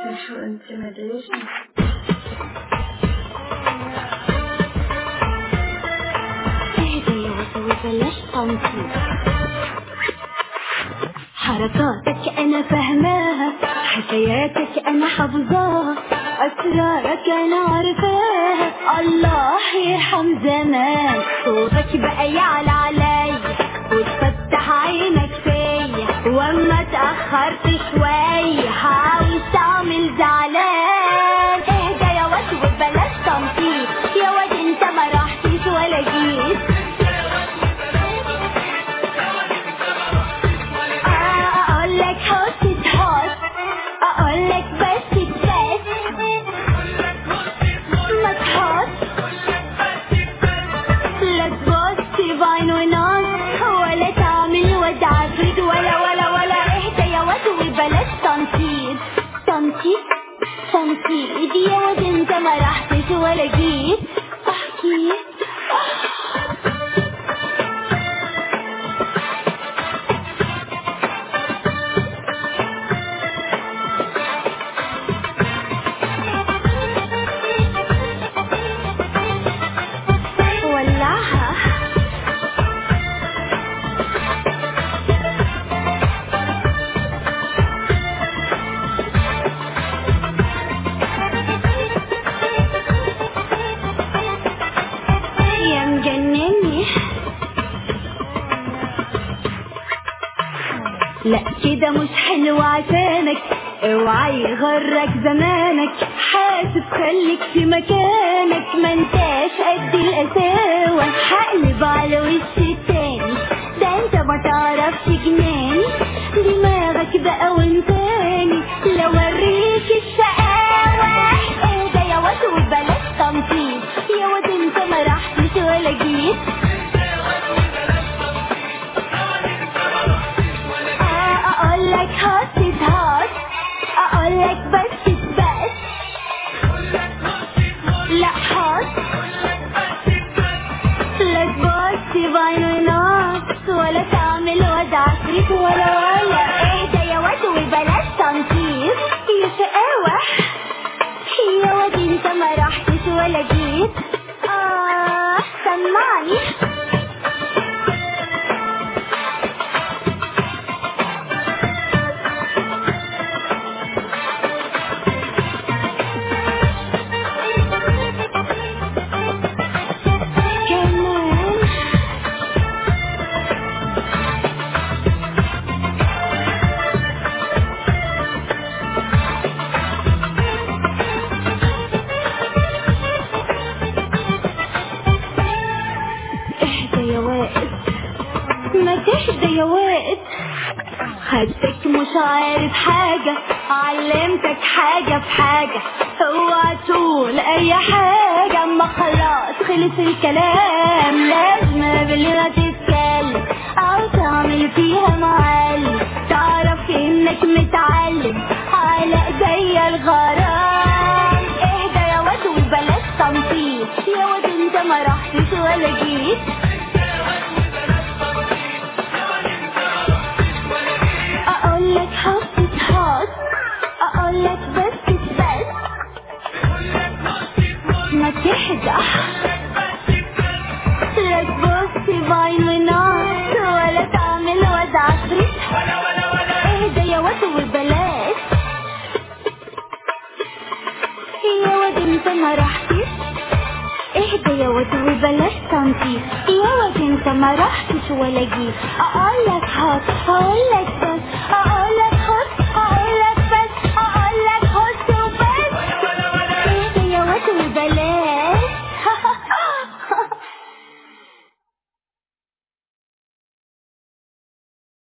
sexual intimidation. اهدى يا وسوي بلاش تنطيط حركاتك انا فاهماها حكاياتك انا حافظاها اسرارك انا عارفاها الله يرحم زمان صوتك بقى يعلى عليا وتفتح عينك فيا واما اتاخرت شويه عاوز تعمل زعلان اهدى يا واد وبلاش تنطيط يا واد انت ما رحتش ولا جيت اقول لك حط تحط اقول لك بس بس ما تحط لا تبص بعين ونص ولا تعمل واد عفريت ولا ولا ولا اهدى يا واد وبلاش تنطيط تنطيط تنطيط يا واد انت ما رحتش ولا جيت احكي ولعها يا مجنني لا كده مش حلو عشانك اوعى يغرك زمانك حاسب خليك في مكانك ما انتاش قد القساوة هقلب على وش التاني ده انت ما تعرفش جناني دماغك بقى وانتاني لو اوريك الشقاوة اهدى يا واد وبلاش تنطيط يا واد انت ما رحتش ولا جيت اقول لك هات هات اقول لك بس بس لا حط لا تبص بعين ونص ولا تعمل واد عفريت ولا ولا اهدى يا واد وبلاش تنطيط يا شقاوة يا واد انت ما رحتش ولا جيت اه سمعني كمان اهدى يا وائد ما تهدى يا وائد خدتك مش عارف حاجة علمتك حاجة في حاجة اوعى تقول اي حاجة اما خلاص خلص الكلام لازم قبل ما تتكلم او تعمل فيها معلم تعرف انك متعلم على ايديا الغرام اهدى يا واد وبلاش تنطيط يا واد انت ما رحتش ولا جيت اقول لك حط تحط اقول لك بس بس ما تهدى لا تبص بعين ونص ولا تعمل واد عفريت اهدى يا واد وبلاش يا واد انت ما رحتش اهدى يا واد وبلاش تنطيط يا واد انت ما رحتش ولا جيت اقول لك هات اقول لك